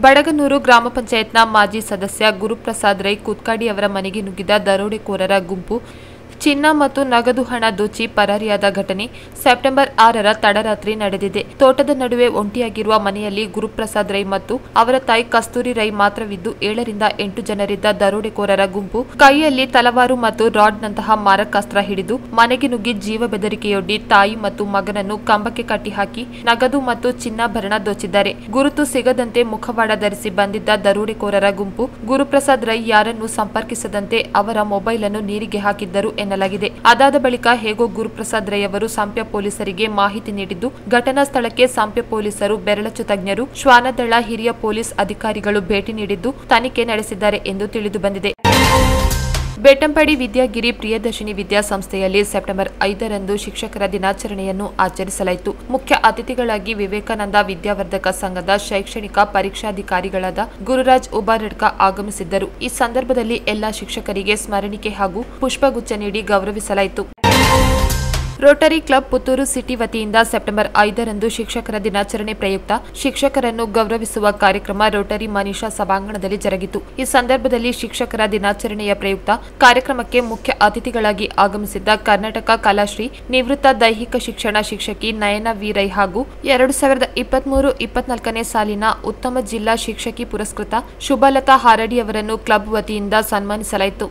ಬಡಗನೂರು ಗ್ರಾಮ ಪಂಚಾಯತ್ನ ಮಾಜಿ ಸದಸ್ಯ ಗುರುಪ್ರಸಾದ್ ರೈ ಕುತ್ಕಾಡಿ ಅವರ ಮನೆಗೆ ನುಗ್ಗಿದ ದರೋಡೆಕೋರರ ಗುಂಪು ಚಿನ್ನ ಮತ್ತು ನಗದು ಹಣ ದೋಚಿ ಪರಾರಿಯಾದ ಘಟನೆ ಸೆಪ್ಟೆಂಬರ್ ಆರರ ತಡರಾತ್ರಿ ನಡೆದಿದೆ ತೋಟದ ನಡುವೆ ಒಂಟಿಯಾಗಿರುವ ಮನೆಯಲ್ಲಿ ಗುರುಪ್ರಸಾದ್ ರೈ ಮತ್ತು ಅವರ ತಾಯಿ ಕಸ್ತೂರಿ ರೈ ಮಾತ್ರವಿದ್ದು ಏಳರಿಂದ ಎಂಟು ಜನರಿದ್ದ ದರೋಡೆಕೋರರ ಗುಂಪು ಕೈಯಲ್ಲಿ ತಲವಾರು ಮತ್ತು ರಾಡ್ನಂತಹ ಮಾರಕಾಸ್ತ್ರ ಹಿಡಿದು ಮನೆಗೆ ನುಗ್ಗಿ ಜೀವ ಬೆದರಿಕೆಯೊಡ್ಡಿ ತಾಯಿ ಮತ್ತು ಮಗನನ್ನು ಕಂಬಕ್ಕೆ ಕಟ್ಟಿಹಾಕಿ ನಗದು ಮತ್ತು ಚಿನ್ನಾಭರಣ ದೋಚಿದ್ದಾರೆ ಗುರುತು ಸಿಗದಂತೆ ಮುಖವಾಡ ಧರಿಸಿ ಬಂದಿದ್ದ ದರೋಡೆಕೋರರ ಗುಂಪು ಗುರುಪ್ರಸಾದ್ ರೈ ಯಾರನ್ನು ಸಂಪರ್ಕಿಸದಂತೆ ಅವರ ಮೊಬೈಲ್ ಅನ್ನು ನೀರಿಗೆ ಹಾಕಿದ್ದರು ಎನ್ನಲಾಗಿದೆ ಅದಾದ ಬಳಿಕ ಹೇಗೋ ಗುರುಪ್ರಸಾದ್ ರೈ ಅವರು ಸಂಪ್ಯ ಪೊಲೀಸರಿಗೆ ಮಾಹಿತಿ ನೀಡಿದ್ದು ಘಟನಾ ಸ್ಥಳಕ್ಕೆ ಸಂಪ್ಯ ಪೊಲೀಸರು ಬೆರಳಚ್ಚು ತಜ್ಞರು ಶ್ವಾನದಳ ಹಿರಿಯ ಪೊಲೀಸ್ ಅಧಿಕಾರಿಗಳು ಭೇಟಿ ನೀಡಿದ್ದು ತನಿಖೆ ನಡೆಸಿದ್ದಾರೆ ಎಂದು ತಿಳಿದು ಬಂದಿದೆ ಬೆಟ್ಟಂಪಡಿ ವಿದ್ಯಾಗಿರಿ ಪ್ರಿಯದರ್ಶಿನಿ ವಿದ್ಯಾಸಂಸ್ಥೆಯಲ್ಲಿ ಸೆಪ್ಟೆಂಬರ್ ಐದರಂದು ಶಿಕ್ಷಕರ ದಿನಾಚರಣೆಯನ್ನು ಆಚರಿಸಲಾಯಿತು ಮುಖ್ಯ ಅತಿಥಿಗಳಾಗಿ ವಿವೇಕಾನಂದ ವಿದ್ಯಾವರ್ಧಕ ಸಂಘದ ಶೈಕ್ಷಣಿಕ ಪರೀಕ್ಷಾಧಿಕಾರಿಗಳಾದ ಗುರುರಾಜ್ ಉಬಾರಡ್ಕ ಆಗಮಿಸಿದ್ದರು ಈ ಸಂದರ್ಭದಲ್ಲಿ ಎಲ್ಲಾ ಶಿಕ್ಷಕರಿಗೆ ಸ್ಮರಣಿಕೆ ಹಾಗೂ ಪುಷ್ಪಗುಚ್ಛ ನೀಡಿ ಗೌರವಿಸಲಾಯಿತು ರೋಟರಿ ಕ್ಲಬ್ ಪುತ್ತೂರು ಸಿಟಿ ವತಿಯಿಂದ ಸೆಪ್ಟೆಂಬರ್ ಐದರಂದು ಶಿಕ್ಷಕರ ದಿನಾಚರಣೆ ಪ್ರಯುಕ್ತ ಶಿಕ್ಷಕರನ್ನು ಗೌರವಿಸುವ ಕಾರ್ಯಕ್ರಮ ರೋಟರಿ ಮನೀಷಾ ಸಭಾಂಗಣದಲ್ಲಿ ಜರುಗಿತು ಈ ಸಂದರ್ಭದಲ್ಲಿ ಶಿಕ್ಷಕರ ದಿನಾಚರಣೆಯ ಪ್ರಯುಕ್ತ ಕಾರ್ಯಕ್ರಮಕ್ಕೆ ಮುಖ್ಯ ಅತಿಥಿಗಳಾಗಿ ಆಗಮಿಸಿದ್ದ ಕರ್ನಾಟಕ ಕಲಾಶ್ರೀ ನಿವೃತ್ತ ದೈಹಿಕ ಶಿಕ್ಷಣ ಶಿಕ್ಷಕಿ ನಯನ ವೀರೈ ಹಾಗೂ ಎರಡು ಸಾವಿರದ ಇಪ್ಪತ್ಮೂರು ಇಪ್ಪತ್ನಾಲ್ಕನೇ ಸಾಲಿನ ಉತ್ತಮ ಜಿಲ್ಲಾ ಶಿಕ್ಷಕಿ ಪುರಸ್ಕೃತ ಶುಭಲತಾ ಹಾರಡಿ ಅವರನ್ನು ಕ್ಲಬ್ ವತಿಯಿಂದ ಸನ್ಮಾನಿಸಲಾಯಿತು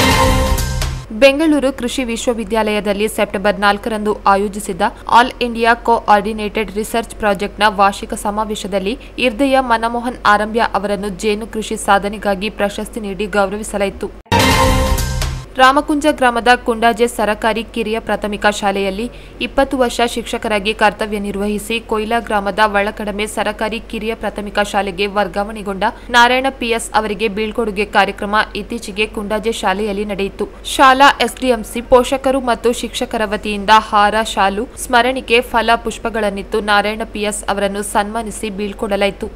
ಬೆಂಗಳೂರು ಕೃಷಿ ವಿಶ್ವವಿದ್ಯಾಲಯದಲ್ಲಿ ಸೆಪ್ಟೆಂಬರ್ ನಾಲ್ಕರಂದು ಆಯೋಜಿಸಿದ್ದ ಆಲ್ ಇಂಡಿಯಾ ಕೋಆರ್ಡಿನೇಟೆಡ್ ರಿಸರ್ಚ್ ಪ್ರಾಜೆಕ್ಟ್ನ ವಾರ್ಷಿಕ ಸಮಾವೇಶದಲ್ಲಿ ಇರ್ದೆಯ ಮನಮೋಹನ್ ಆರಂಭ್ಯ ಅವರನ್ನು ಜೇನು ಕೃಷಿ ಸಾಧನೆಗಾಗಿ ಪ್ರಶಸ್ತಿ ನೀಡಿ ಗೌರವಿಸಲಾಯಿತು ರಾಮಕುಂಜ ಗ್ರಾಮದ ಕುಂಡಾಜೆ ಸರಕಾರಿ ಕಿರಿಯ ಪ್ರಾಥಮಿಕ ಶಾಲೆಯಲ್ಲಿ ಇಪ್ಪತ್ತು ವರ್ಷ ಶಿಕ್ಷಕರಾಗಿ ಕರ್ತವ್ಯ ನಿರ್ವಹಿಸಿ ಕೊಯ್ಲಾ ಗ್ರಾಮದ ಒಳಕಡಮೆ ಸರಕಾರಿ ಕಿರಿಯ ಪ್ರಾಥಮಿಕ ಶಾಲೆಗೆ ವರ್ಗಾವಣೆಗೊಂಡ ನಾರಾಯಣ ಪಿಎಸ್ ಅವರಿಗೆ ಬೀಳ್ಕೊಡುಗೆ ಕಾರ್ಯಕ್ರಮ ಇತ್ತೀಚೆಗೆ ಕುಂಡಾಜೆ ಶಾಲೆಯಲ್ಲಿ ನಡೆಯಿತು ಶಾಲಾ ಎಸ್ಡಿಎಂಸಿ ಪೋಷಕರು ಮತ್ತು ಶಿಕ್ಷಕರ ವತಿಯಿಂದ ಹಾರ ಶಾಲು ಸ್ಮರಣಿಕೆ ಫಲ ಪುಷ್ಪಗಳನ್ನಿತ್ತು ನಾರಾಯಣ ಪಿಎಸ್ ಅವರನ್ನು ಸನ್ಮಾನಿಸಿ ಬೀಳ್ಕೊಡಲಾಯಿತು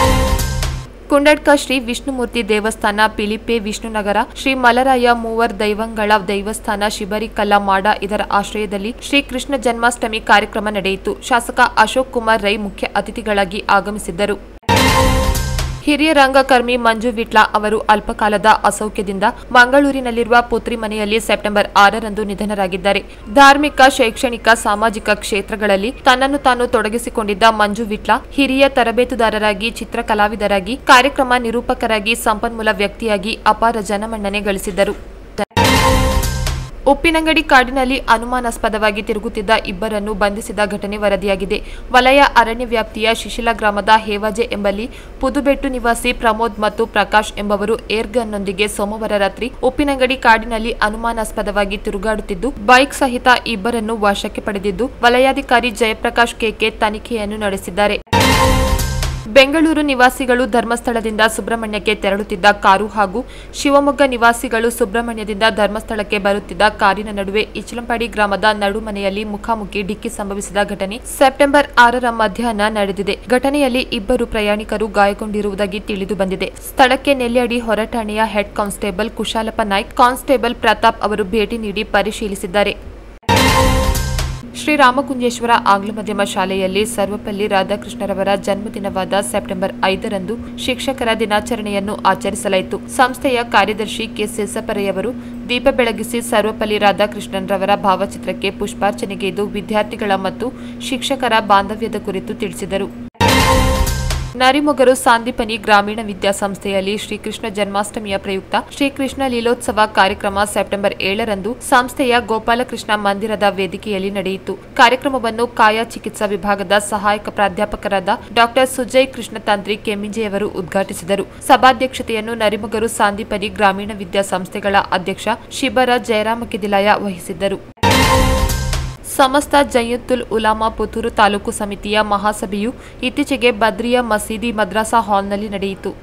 ಕುಂಡಡ್ಕ ಶ್ರೀ ವಿಷ್ಣುಮೂರ್ತಿ ದೇವಸ್ಥಾನ ಪಿಲಿಪೆ ವಿಷ್ಣುನಗರ ಶ್ರೀ ಮಲರಾಯ ಮೂವರ್ ದೈವಂಗಳ ದೇವಸ್ಥಾನ ಶಿಬರಿಕಲ್ಲ ಮಾಡ ಇದರ ಆಶ್ರಯದಲ್ಲಿ ಶ್ರೀ ಕೃಷ್ಣ ಜನ್ಮಾಷ್ಟಮಿ ಕಾರ್ಯಕ್ರಮ ನಡೆಯಿತು ಶಾಸಕ ಅಶೋಕ್ ಕುಮಾರ್ ರೈ ಮುಖ್ಯ ಅತಿಥಿಗಳಾಗಿ ಆಗಮಿಸಿದ್ದರು ಹಿರಿಯ ರಂಗಕರ್ಮಿ ಮಂಜು ವಿಟ್ಲ ಅವರು ಅಲ್ಪಕಾಲದ ಅಸೌಖ್ಯದಿಂದ ಮಂಗಳೂರಿನಲ್ಲಿರುವ ಪುತ್ರಿ ಮನೆಯಲ್ಲಿ ಸೆಪ್ಟೆಂಬರ್ ಆರರಂದು ನಿಧನರಾಗಿದ್ದಾರೆ ಧಾರ್ಮಿಕ ಶೈಕ್ಷಣಿಕ ಸಾಮಾಜಿಕ ಕ್ಷೇತ್ರಗಳಲ್ಲಿ ತನ್ನನ್ನು ತಾನು ತೊಡಗಿಸಿಕೊಂಡಿದ್ದ ಮಂಜು ವಿಟ್ಲ ಹಿರಿಯ ತರಬೇತುದಾರರಾಗಿ ಚಿತ್ರಕಲಾವಿದರಾಗಿ ಕಾರ್ಯಕ್ರಮ ನಿರೂಪಕರಾಗಿ ಸಂಪನ್ಮೂಲ ವ್ಯಕ್ತಿಯಾಗಿ ಅಪಾರ ಜನಮನ್ನಣೆ ಗಳಿಸಿದ್ದರು ಉಪ್ಪಿನಂಗಡಿ ಕಾಡಿನಲ್ಲಿ ಅನುಮಾನಾಸ್ಪದವಾಗಿ ತಿರುಗುತ್ತಿದ್ದ ಇಬ್ಬರನ್ನು ಬಂಧಿಸಿದ ಘಟನೆ ವರದಿಯಾಗಿದೆ ವಲಯ ಅರಣ್ಯ ವ್ಯಾಪ್ತಿಯ ಶಿಶಿಲ ಗ್ರಾಮದ ಹೇವಾಜೆ ಎಂಬಲ್ಲಿ ಪುದುಬೆಟ್ಟು ನಿವಾಸಿ ಪ್ರಮೋದ್ ಮತ್ತು ಪ್ರಕಾಶ್ ಎಂಬವರು ಏರ್ಗನ್ನೊಂದಿಗೆ ಸೋಮವಾರ ರಾತ್ರಿ ಉಪ್ಪಿನಂಗಡಿ ಕಾಡಿನಲ್ಲಿ ಅನುಮಾನಾಸ್ಪದವಾಗಿ ತಿರುಗಾಡುತ್ತಿದ್ದು ಬೈಕ್ ಸಹಿತ ಇಬ್ಬರನ್ನು ವಶಕ್ಕೆ ಪಡೆದಿದ್ದು ವಲಯಾಧಿಕಾರಿ ಜಯಪ್ರಕಾಶ್ ಕೆಕೆ ತನಿಖೆಯನ್ನು ನಡೆಸಿದ್ದಾರೆ ಬೆಂಗಳೂರು ನಿವಾಸಿಗಳು ಧರ್ಮಸ್ಥಳದಿಂದ ಸುಬ್ರಹ್ಮಣ್ಯಕ್ಕೆ ತೆರಳುತ್ತಿದ್ದ ಕಾರು ಹಾಗೂ ಶಿವಮೊಗ್ಗ ನಿವಾಸಿಗಳು ಸುಬ್ರಹ್ಮಣ್ಯದಿಂದ ಧರ್ಮಸ್ಥಳಕ್ಕೆ ಬರುತ್ತಿದ್ದ ಕಾರಿನ ನಡುವೆ ಇಚಲಂಪಾಡಿ ಗ್ರಾಮದ ನಡುಮನೆಯಲ್ಲಿ ಮುಖಾಮುಖಿ ಡಿಕ್ಕಿ ಸಂಭವಿಸಿದ ಘಟನೆ ಸೆಪ್ಟೆಂಬರ್ ಆರರ ಮಧ್ಯಾಹ್ನ ನಡೆದಿದೆ ಘಟನೆಯಲ್ಲಿ ಇಬ್ಬರು ಪ್ರಯಾಣಿಕರು ಗಾಯಗೊಂಡಿರುವುದಾಗಿ ತಿಳಿದು ಬಂದಿದೆ ಸ್ಥಳಕ್ಕೆ ನೆಲ್ಯಾಡಿ ಹೊರಠಾಣೆಯ head constable Kushalappa Naik constable Pratap ಅವರು ಭೇಟಿ ನೀಡಿ ಪರಿಶೀಲಿಸಿದ್ದಾರೆ ಶ್ರೀರಾಮಗುಂಜೇಶ್ವರ ಆಂಗ್ಲ ಮಾಧ್ಯಮ ಶಾಲೆಯಲ್ಲಿ ಸರ್ವಪಲ್ಲಿ ರಾಧಾಕೃಷ್ಣರವರ ಜನ್ಮದಿನವಾದ ಸೆಪ್ಟೆಂಬರ್ ಐದರಂದು ಶಿಕ್ಷಕರ ದಿನಾಚರಣೆಯನ್ನು ಆಚರಿಸಲಾಯಿತು ಸಂಸ್ಥೆಯ ಕಾರ್ಯದರ್ಶಿ ಕೆ ಸೇಸಪರೆಯವರು ದೀಪ ಬೆಳಗಿಸಿ ಸರ್ವಪಲ್ಲಿ ರಾಧಾಕೃಷ್ಣನ್ರವರ ಭಾವಚಿತ್ರಕ್ಕೆ ಪುಷ್ಪಾರ್ಚನೆಗೈದು ವಿದ್ಯಾರ್ಥಿಗಳ ಮತ್ತು ಶಿಕ್ಷಕರ ಬಾಂಧವ್ಯದ ಕುರಿತು ತಿಳಿಸಿದರು ನರಿಮೊಗರು ಸಾಂದೀಪನಿ ಗ್ರಾಮೀಣ ವಿದ್ಯಾಸಂಸ್ಥೆಯಲ್ಲಿ ಶ್ರೀಕೃಷ್ಣ ಜನ್ಮಾಷ್ಟಮಿಯ ಪ್ರಯುಕ್ತ ಶ್ರೀಕೃಷ್ಣ ಲೀಲೋತ್ಸವ ಕಾರ್ಯಕ್ರಮ ಸೆಪ್ಟೆಂಬರ್ ಏಳರಂದು ಸಂಸ್ಥೆಯ ಗೋಪಾಲಕೃಷ್ಣ ಮಂದಿರದ ವೇದಿಕೆಯಲ್ಲಿ ನಡೆಯಿತು ಕಾರ್ಯಕ್ರಮವನ್ನು ಕಾಯ ಚಿಕಿತ್ಸಾ ವಿಭಾಗದ ಸಹಾಯಕ ಪ್ರಾಧ್ಯಾಪಕರಾದ ಡಾಕ್ಟರ್ ಸುಜಯ್ ಕೃಷ್ಣತಾಂತ್ರಿ ಕೆಮ್ಮಿಂಜೆಯವರು ಉದ್ಘಾಟಿಸಿದರು ಸಭಾಧ್ಯಕ್ಷತೆಯನ್ನು ನರಿಮೊಗರು ಸಾಂದೀಪನಿ ಗ್ರಾಮೀಣ ವಿದ್ಯಾಸಂಸ್ಥೆಗಳ ಅಧ್ಯಕ್ಷ ಶಿಬರ ಜಯರಾಮ ಕಿದಿಲಾಯ ವಹಿಸಿದ್ದರು ಸಮಸ್ತ ಜಯತ್ತುಲ್ ಉಲಾಮಾ ಪುತ್ತೂರು ತಾಲೂಕು ಸಮಿತಿಯ ಮಹಾಸಭೆಯು ಇತ್ತೀಚೆಗೆ ಬದ್ರಿಯಾ ಮಸೀದಿ ಮದ್ರಾಸಾ ಹಾಲ್ನಲ್ಲಿ ನಡೆಯಿತು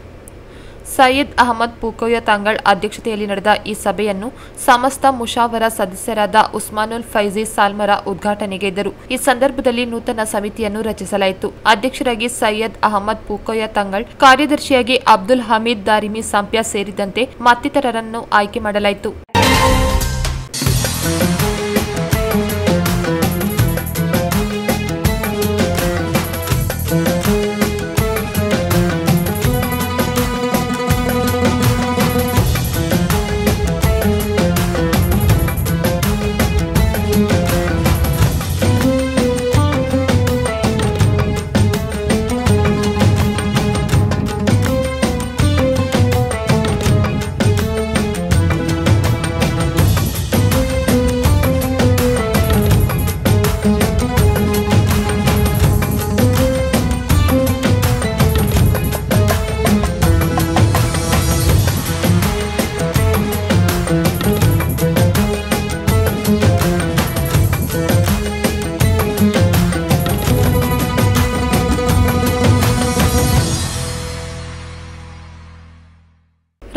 ಸಯ್ಯದ್ ಅಹಮದ್ ಪೂಕೋಯ ತಂಗಳ್ ಅಧ್ಯಕ್ಷತೆಯಲ್ಲಿ ನಡೆದ ಈ ಸಭೆಯನ್ನು ಸಮಸ್ತ ಮುಷಾವರ ಸದಸ್ಯರಾದ ಉಸ್ಮಾನುಲ್ ಫೈಜಿ ಸಾಲ್ಮರ ಉದ್ಘಾಟನೆಗೈದರು ಈ ಸಂದರ್ಭದಲ್ಲಿ ನೂತನ ಸಮಿತಿಯನ್ನು ರಚಿಸಲಾಯಿತು ಅಧ್ಯಕ್ಷರಾಗಿ ಸೈಯದ್ ಅಹಮದ್ ಪೂಕೋಯ ತಂಗಳ್ ಕಾರ್ಯದರ್ಶಿಯಾಗಿ ಅಬ್ದುಲ್ ಹಮೀದ್ ದಾರಿಮಿ ಸಂಪ್ಯ ಸೇರಿದಂತೆ ಮತ್ತಿತರರನ್ನು ಆಯ್ಕೆ ಮಾಡಲಾಯಿತು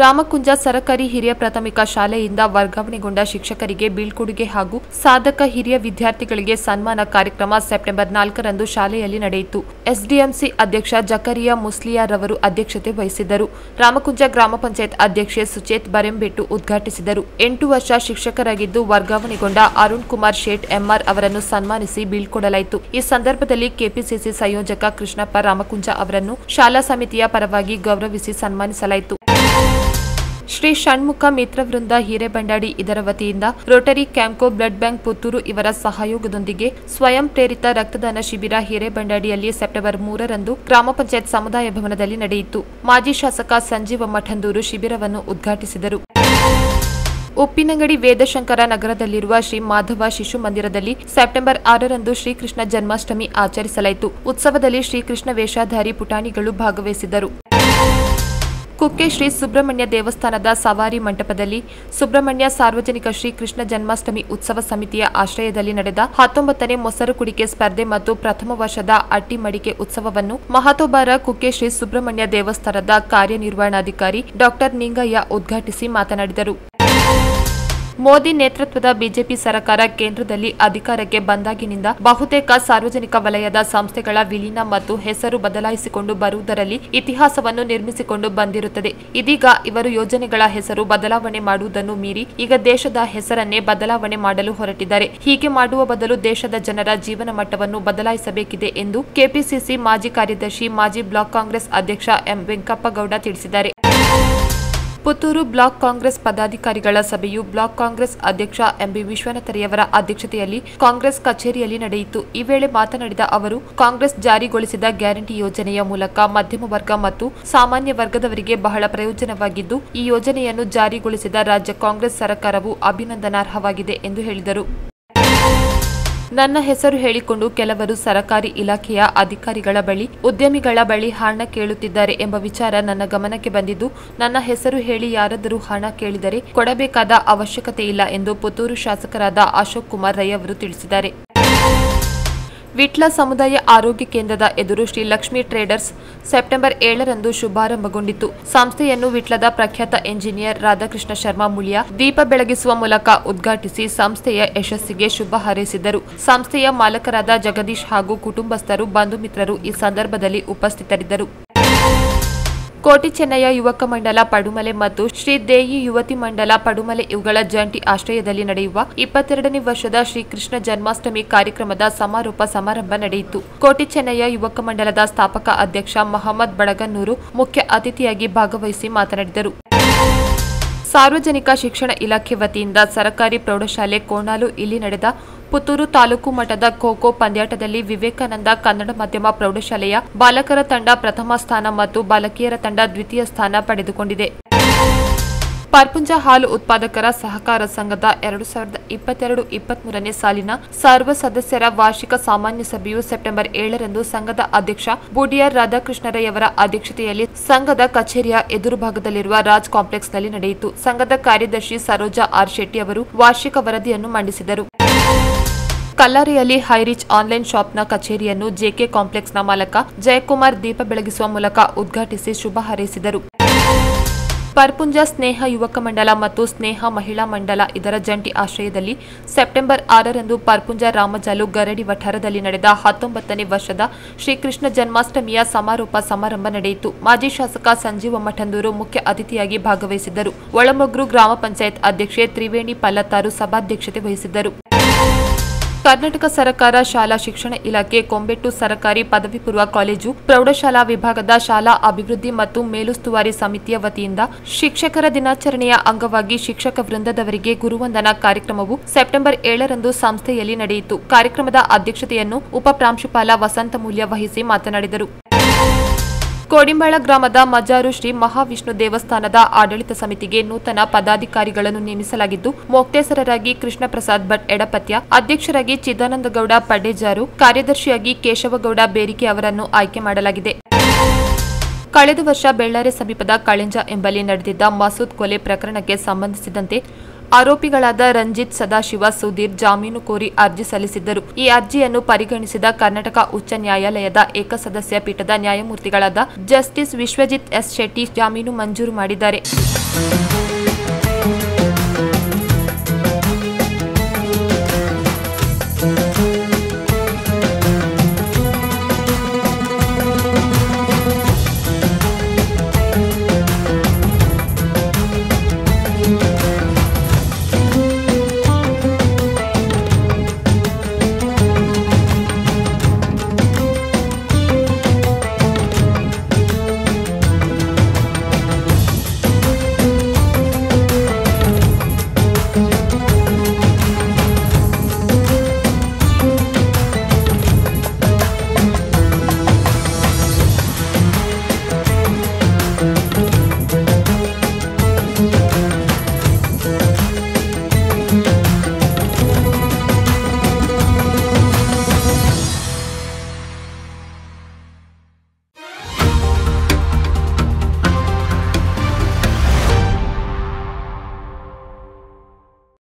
ರಾಮಕುಂಜ ಸರಕಾರಿ ಹಿರಿಯ ಪ್ರಾಥಮಿಕ ಶಾಲೆಯಿಂದ ವರ್ಗಾವಣೆಗೊಂಡ ಶಿಕ್ಷಕರಿಗೆ ಬೀಳ್ಕೊಡುಗೆ ಹಾಗೂ ಸಾಧಕ ಹಿರಿಯ ವಿದ್ಯಾರ್ಥಿಗಳಿಗೆ ಸನ್ಮಾನ ಕಾರ್ಯಕ್ರಮ ಸೆಪ್ಟೆಂಬರ್ ನಾಲ್ಕರಂದು ಶಾಲೆಯಲ್ಲಿ ನಡೆಯಿತು ಎಸ್ಡಿಎಂಸಿ ಅಧ್ಯಕ್ಷ ಜಕರಿಯಾ ಮುಸ್ಲಿಯಾರವರು ಅಧ್ಯಕ್ಷತೆ ವಹಿಸಿದ್ದರು ರಾಮಕುಂಜ ಗ್ರಾಮ ಪಂಚಾಯತ್ ಅಧ್ಯಕ್ಷೆ ಸುಚೇತ್ ಬರೆಂಬೆಟ್ಟು ಉದ್ಘಾಟಿಸಿದರು ಎಂಟು ವರ್ಷ ಶಿಕ್ಷಕರಾಗಿದ್ದು ವರ್ಗಾವಣೆಗೊಂಡ ಅರುಣ್ ಕುಮಾರ್ ಶೇಟ್ ಎಂಆರ್ ಅವರನ್ನು ಸನ್ಮಾನಿಸಿ ಬೀಳ್ಕೊಡಲಾಯಿತು ಈ ಸಂದರ್ಭದಲ್ಲಿ ಕೆಪಿಸಿಸಿ ಸಂಯೋಜಕ ಕೃಷ್ಣಪ್ಪ ರಾಮಕುಂಜ ಅವರನ್ನು ಶಾಲಾ ಸಮಿತಿಯ ಪರವಾಗಿ ಗೌರವಿಸಿ ಸನ್ಮಾನಿಸಲಾಯಿತು ಶ್ರೀ ಷಣ್ಮುಖ ಮಿತ್ರವೃಂದ ಹಿರೇಬಂಡಾಡಿ ಇದರ ವತಿಯಿಂದ Rotary Campco blood bank Puttur ಇವರ ಸಹಯೋಗದೊಂದಿಗೆ ಸ್ವಯಂ ಪ್ರೇರಿತ ರಕ್ತದಾನ ಶಿಬಿರ ಹಿರೇಬಂಡಾಡಿಯಲ್ಲಿ ಸೆಪ್ಟೆಂಬರ್ ಮೂರರಂದು ಗ್ರಾಮ ಪಂಚಾಯತ್ ಸಮುದಾಯ ಭವನದಲ್ಲಿ ನಡೆಯಿತು ಮಾಜಿ ಶಾಸಕ ಸಂಜೀವ ಮಠಂದೂರು ಶಿಬಿರವನ್ನು ಉದ್ಘಾಟಿಸಿದರು ಉಪ್ಪಿನಂಗಡಿ ವೇದಶಂಕರ ನಗರದಲ್ಲಿರುವ ಶ್ರೀ ಮಾಧವ ಶಿಶು ಮಂದಿರದಲ್ಲಿ ಸೆಪ್ಟೆಂಬರ್ ಆರರಂದು ಶ್ರೀಕೃಷ್ಣ ಜನ್ಮಾಷ್ಟಮಿ ಆಚರಿಸಲಾಯಿತು ಉತ್ಸವದಲ್ಲಿ ಶ್ರೀಕೃಷ್ಣ ವೇಷಧಾರಿ ಪುಟಾಣಿಗಳು ಭಾಗವಹಿಸಿದರು ಕುಕ್ಕೆ ಶ್ರೀ ಸುಬ್ರಹ್ಮಣ್ಯ ದೇವಸ್ಥಾನದ ಸವಾರಿ ಮಂಟಪದಲ್ಲಿ ಸುಬ್ರಹ್ಮಣ್ಯ ಸಾರ್ವಜನಿಕ ಶ್ರೀ ಕೃಷ್ಣ ಜನ್ಮಾಷ್ಟಮಿ ಉತ್ಸವ ಸಮಿತಿಯ ಆಶ್ರಯದಲ್ಲಿ ನಡೆದ ಹತ್ತೊಂಬತ್ತನೇ ಮೊಸರು ಕುಡಿಕೆ ಸ್ಪರ್ಧೆ ಮತ್ತು ಪ್ರಥಮ ವರ್ಷದ ಅಟ್ಟಿ ಮಡಿಕೆ ಉತ್ಸವವನ್ನು ಮಹತೋಬಾರ ಕುಕ್ಕೆ ಶ್ರೀ ಸುಬ್ರಹ್ಮಣ್ಯ ದೇವಸ್ಥಾನದ ಕಾರ್ಯನಿರ್ವಹಣಾಧಿಕಾರಿ ಡಾಕ್ಟರ್ ನಿಂಗಯ್ಯ ಉದ್ಘಾಟಿಸಿ ಮಾತನಾಡಿದರು ಮೋದಿ ನೇತೃತ್ವದ ಬಿಜೆಪಿ ಸರ್ಕಾರ ಕೇಂದ್ರದಲ್ಲಿ ಅಧಿಕಾರಕ್ಕೆ ಬಂದಾಗಿನಿಂದ ಬಹುತೇಕ ಸಾರ್ವಜನಿಕ ವಲಯದ ಸಂಸ್ಥೆಗಳ ವಿಲೀನ ಮತ್ತು ಹೆಸರು ಬದಲಾಯಿಸಿಕೊಂಡು ಬರುವುದರಲ್ಲಿ ಇತಿಹಾಸವನ್ನು ನಿರ್ಮಿಸಿಕೊಂಡು ಬಂದಿರುತ್ತದೆ ಇದೀಗ ಇವರು ಯೋಜನೆಗಳ ಹೆಸರು ಬದಲಾವಣೆ ಮಾಡುವುದನ್ನು ಮೀರಿ ಈಗ ದೇಶದ ಹೆಸರನ್ನೇ ಬದಲಾವಣೆ ಮಾಡಲು ಹೊರಟಿದ್ದಾರೆ ಹೀಗೆ ಮಾಡುವ ಬದಲು ದೇಶದ ಜನರ ಜೀವನ ಮಟ್ಟವನ್ನು ಬದಲಾಯಿಸಬೇಕಿದೆ ಎಂದು ಕೆಪಿಸಿಸಿ ಮಾಜಿ ಕಾರ್ಯದರ್ಶಿ ಮಾಜಿ ಬ್ಲಾಕ್ ಕಾಂಗ್ರೆಸ್ ಅಧ್ಯಕ್ಷ ಎಂ ವೆಂಕಪ್ಪಗೌಡ ತಿಳಿಸಿದ್ದಾರೆ ಪುತ್ತೂರು ಬ್ಲಾಕ್ ಕಾಂಗ್ರೆಸ್ ಪದಾಧಿಕಾರಿಗಳ ಸಭೆಯು ಬ್ಲಾಕ್ ಕಾಂಗ್ರೆಸ್ ಅಧ್ಯಕ್ಷ ಎಂಬಿ ವಿಶ್ವನಾಥರಿಯವರ ಅಧ್ಯಕ್ಷತೆಯಲ್ಲಿ ಕಾಂಗ್ರೆಸ್ ಕಚೇರಿಯಲ್ಲಿ ನಡೆಯಿತು ಈ ವೇಳೆ ಮಾತನಾಡಿದ ಅವರು ಕಾಂಗ್ರೆಸ್ ಜಾರಿಗೊಳಿಸಿದ ಗ್ಯಾರಂಟಿ ಯೋಜನೆಯ ಮೂಲಕ ಮಧ್ಯಮ ವರ್ಗ ಮತ್ತು ಸಾಮಾನ್ಯ ವರ್ಗದವರಿಗೆ ಬಹಳ ಪ್ರಯೋಜನವಾಗಿದ್ದು ಈ ಯೋಜನೆಯನ್ನು ಜಾರಿಗೊಳಿಸಿದ ರಾಜ್ಯ ಕಾಂಗ್ರೆಸ್ ಸರ್ಕಾರವು ಅಭಿನಂದನಾರ್ಹವಾಗಿದೆ ಎಂದು ಹೇಳಿದರು ನನ್ನ ಹೆಸರು ಹೇಳಿಕೊಂಡು ಕೆಲವರು ಸರಕಾರಿ ಇಲಾಖೆಯ ಅಧಿಕಾರಿಗಳ ಬಳಿ ಉದ್ಯಮಿಗಳ ಬಳಿ ಹಣ ಕೇಳುತ್ತಿದ್ದಾರೆ ಎಂಬ ವಿಚಾರ ನನ್ನ ಗಮನಕ್ಕೆ ಬಂದಿದ್ದು ನನ್ನ ಹೆಸರು ಹೇಳಿ ಯಾರಾದರೂ ಹಣ ಕೇಳಿದರೆ ಕೊಡಬೇಕಾದ ಅವಶ್ಯಕತೆ ಇಲ್ಲ ಎಂದು ಪುತ್ತೂರು ಶಾಸಕರಾದ ಅಶೋಕ್ ಕುಮಾರ್ ರೈ ಅವರು ತಿಳಿಸಿದ್ದಾರೆ ವಿಟ್ಲ ಸಮುದಾಯ ಆರೋಗ್ಯ ಕೇಂದ್ರದ ಎದುರು ಶ್ರೀ ಲಕ್ಷ್ಮಿ ಟ್ರೇಡರ್ಸ್ ಸೆಪ್ಟೆಂಬರ್ ಏಳರಂದು ಶುಭಾರಂಭಗೊಂಡಿತು ಸಂಸ್ಥೆಯನ್ನು ವಿಟ್ಲದ ಪ್ರಖ್ಯಾತ ಎಂಜಿನಿಯರ್ ರಾಧಾಕೃಷ್ಣ ಶರ್ಮಾ ಮುಳಿಯ ದೀಪ ಬೆಳಗಿಸುವ ಮೂಲಕ ಉದ್ಘಾಟಿಸಿ ಸಂಸ್ಥೆಯ ಯಶಸ್ಸಿಗೆ ಶುಭ ಹಾರೈಸಿದರು ಸಂಸ್ಥೆಯ ಮಾಲಕರಾದ ಜಗದೀಶ್ ಹಾಗೂ ಕುಟುಂಬಸ್ಥರು ಬಂಧು ಮಿತ್ರರು ಈ ಸಂದರ್ಭದಲ್ಲಿ ಉಪಸ್ಥಿತರಿದ್ದರು ಕೋಟಿ ಚೆನ್ನಯ್ಯ ಯುವಕ ಮಂಡಲ ಪಡುಮಲೆ ಮತ್ತು ಶ್ರೀ ದೇಯಿ ಯುವತಿ ಮಂಡಲ ಪಡುಮಲೆ ಇವುಗಳ ಜಂಟಿ ಆಶ್ರಯದಲ್ಲಿ ನಡೆಯುವ ಇಪ್ಪತ್ತೆರಡನೇ ವರ್ಷದ ಶ್ರೀಕೃಷ್ಣ ಜನ್ಮಾಷ್ಟಮಿ ಕಾರ್ಯಕ್ರಮದ ಸಮಾರೋಪ ಸಮಾರಂಭ ನಡೆಯಿತು ಕೋಟಿ ಚೆನ್ನಯ್ಯ ಯುವಕ ಮಂಡಲದ ಸ್ಥಾಪಕ ಅಧ್ಯಕ್ಷ ಮಹಮ್ಮದ್ ಬಡಗನ್ನೂರು ಮುಖ್ಯ ಅತಿಥಿಯಾಗಿ ಭಾಗವಹಿಸಿ ಮಾತನಾಡಿದರು ಸಾರ್ವಜನಿಕ ಶಿಕ್ಷಣ ಇಲಾಖೆ ವತಿಯಿಂದ ಸರ್ಕಾರಿ ಪ್ರೌಢಶಾಲೆ ಕೋಣಾಲು ಇಲ್ಲಿ ನಡೆದ ಪುತ್ತೂರು ತಾಲೂಕು ಮಟ್ಟದ ಖೋಖೋ ಪಂದ್ಯಾಟದಲ್ಲಿ ವಿವೇಕಾನಂದ ಕನ್ನಡ ಮಾಧ್ಯಮ ಪ್ರೌಢಶಾಲೆಯ ಬಾಲಕರ ತಂಡ ಪ್ರಥಮ ಸ್ಥಾನ ಮತ್ತು ಬಾಲಕಿಯರ ತಂಡ ದ್ವಿತೀಯ ಸ್ಥಾನ ಪಡೆದುಕೊಂಡಿದೆ ಪಾರ್ಪುಂಜ ಹಾಲು ಉತ್ಪಾದಕರ ಸಹಕಾರ ಸಂಘದ ಎರಡು ಸಾವಿರದ ಇಪ್ಪತ್ತೆರಡು ಇಪ್ಪತ್ಮೂರನೇ ಸಾಲಿನ ಸರ್ವ ಸದಸ್ಯರ ವಾರ್ಷಿಕ ಸಾಮಾನ್ಯ ಸಭೆಯು ಸೆಪ್ಟೆಂಬರ್ ಏಳರಂದು ಸಂಘದ ಅಧ್ಯಕ್ಷ ಬೂಡಿಯಾರ್ ರಾಧಾಕೃಷ್ಣರಯ್ಯವರ ಅಧ್ಯಕ್ಷತೆಯಲ್ಲಿ ಸಂಘದ ಕಚೇರಿಯ ಎದುರು ಭಾಗದಲ್ಲಿರುವ ರಾಜ್ ಕಾಂಪ್ಲೆಕ್ಸ್ನಲ್ಲಿ ನಡೆಯಿತು ಸಂಘದ ಕಾರ್ಯದರ್ಶಿ ಸರೋಜಾ ಆರ್ ಶೆಟ್ಟಿ ಅವರು ವಾರ್ಷಿಕ ವರದಿಯನ್ನು ಮಂಡಿಸಿದರು ಕಲ್ಲಾರಿಯಲ್ಲಿ ಹೈರಿಚ್ ಆನ್ಲೈನ್ ಶಾಪ್ನ ಕಚೇರಿಯನ್ನು ಜೆಕೆ ಕಾಂಪ್ಲೆಕ್ಸ್ನ ಮಾಲಕ ಜಯಕುಮಾರ್ ದೀಪ ಬೆಳಗಿಸುವ ಮೂಲಕ ಉದ್ಘಾಟಿಸಿ ಶುಭ ಹಾರೈಸಿದರು ಪರ್ಪುಂಜ ಸ್ನೇಹ ಯುವಕ ಮಂಡಲ ಮತ್ತು ಸ್ನೇಹ ಮಹಿಳಾ ಮಂಡಲ ಇದರ ಜಂಟಿ ಆಶ್ರಯದಲ್ಲಿ ಸೆಪ್ಟೆಂಬರ್ ಆರರಂದು ಪರ್ಪುಂಜ ರಾಮಜಾಲು ಗರಡಿ ವಠಾರದಲ್ಲಿ ನಡೆದ ಹತ್ತೊಂಬತ್ತನೇ ವರ್ಷದ ಶ್ರೀಕೃಷ್ಣ ಜನ್ಮಾಷ್ಟಮಿಯ ಸಮಾರೋಪ ಸಮಾರಂಭ ನಡೆಯಿತು ಮಾಜಿ ಶಾಸಕ ಸಂಜೀವ ಮಠಂದೂರು ಮುಖ್ಯ ಅತಿಥಿಯಾಗಿ ಭಾಗವಹಿಸಿದ್ದರು ಒಳಮೊಗ್ರು ಗ್ರಾಮ ಪಂಚಾಯತ್ ಅಧ್ಯಕ್ಷೆ ತ್ರಿವೇಣಿ ಪಲ್ಲತ್ತಾರು ಸಭಾಧ್ಯಕ್ಷತೆ ವಹಿಸಿದ್ದರು ಕರ್ನಾಟಕ ಸರ್ಕಾರ ಶಾಲಾ ಶಿಕ್ಷಣ ಇಲಾಖೆ ಕೊಂಬೆಟ್ಟು ಸರ್ಕಾರಿ ಪದವಿ ಪೂರ್ವ ಕಾಲೇಜು ಪ್ರೌಢಶಾಲಾ ವಿಭಾಗದ ಶಾಲಾ ಅಭಿವೃದ್ಧಿ ಮತ್ತು ಮೇಲುಸ್ತುವಾರಿ ಸಮಿತಿಯ ವತಿಯಿಂದ ಶಿಕ್ಷಕರ ದಿನಾಚರಣೆಯ ಅಂಗವಾಗಿ ಶಿಕ್ಷಕ ವೃಂದದವರಿಗೆ ಗುರುವಂದನಾ ಕಾರ್ಯಕ್ರಮವು ಸೆಪ್ಟೆಂಬರ್ ಏಳರಂದು ಸಂಸ್ಥೆಯಲ್ಲಿ ನಡೆಯಿತು ಕಾರ್ಯಕ್ರಮದ ಅಧ್ಯಕ್ಷತೆಯನ್ನು ಉಪ ಪ್ರಾಂಶುಪಾಲ ವಸಂತ ಮೂಲ್ಯ ವಹಿಸಿ ಮಾತನಾಡಿದರು ಕೋಡಿಂಬಾಳ ಗ್ರಾಮದ ಮಜಾರು ಶ್ರೀ ಮಹಾವಿಷ್ಣು ದೇವಸ್ಥಾನದ ಆಡಳಿತ ಸಮಿತಿಗೆ ನೂತನ ಪದಾಧಿಕಾರಿಗಳನ್ನು ನೇಮಿಸಲಾಗಿದ್ದು ಮೊಕ್ತೇಸರರಾಗಿ ಕೃಷ್ಣ ಪ್ರಸಾದ್ ಭಟ್ ಎಡಪತ್ಯ ಅಧ್ಯಕ್ಷರಾಗಿ ಚಿದಾನಂದಗೌಡ ಪಡೇಜಾರು ಕಾರ್ಯದರ್ಶಿಯಾಗಿ ಕೇಶವಗೌಡ ಬೇರಿಕೆ ಅವರನ್ನು ಆಯ್ಕೆ ಮಾಡಲಾಗಿದೆ ಕಳೆದ ವರ್ಷ ಬೆಳ್ಳಾರೆ ಸಮೀಪದ ಕಳೆಂಜ ಎಂಬಲ್ಲಿ ನಡೆದಿದ್ದ ಮಸೂದ್ ಕೊಲೆ ಪ್ರಕರಣಕ್ಕೆ ಸಂಬಂಧಿಸಿದಂತೆ ಆರೋಪಿಗಳಾದ ರಂಜಿತ್ ಸದಾಶಿವ ಸುಧೀರ್ ಜಾಮೀನು ಕೋರಿ ಅರ್ಜಿ ಸಲ್ಲಿಸಿದ್ದರು ಈ ಅರ್ಜಿಯನ್ನು ಪರಿಗಣಿಸಿದ ಕರ್ನಾಟಕ ಉಚ್ಚ ನ್ಯಾಯಾಲಯದ ಏಕಸದಸ್ಯ ಪೀಠದ ನ್ಯಾಯಮೂರ್ತಿಗಳಾದ ಜಸ್ಟಿಸ್ ವಿಶ್ವಜಿತ್ ಎಸ್ ಶೆಟ್ಟಿ ಜಾಮೀನು ಮಂಜೂರು ಮಾಡಿದ್ದಾರೆ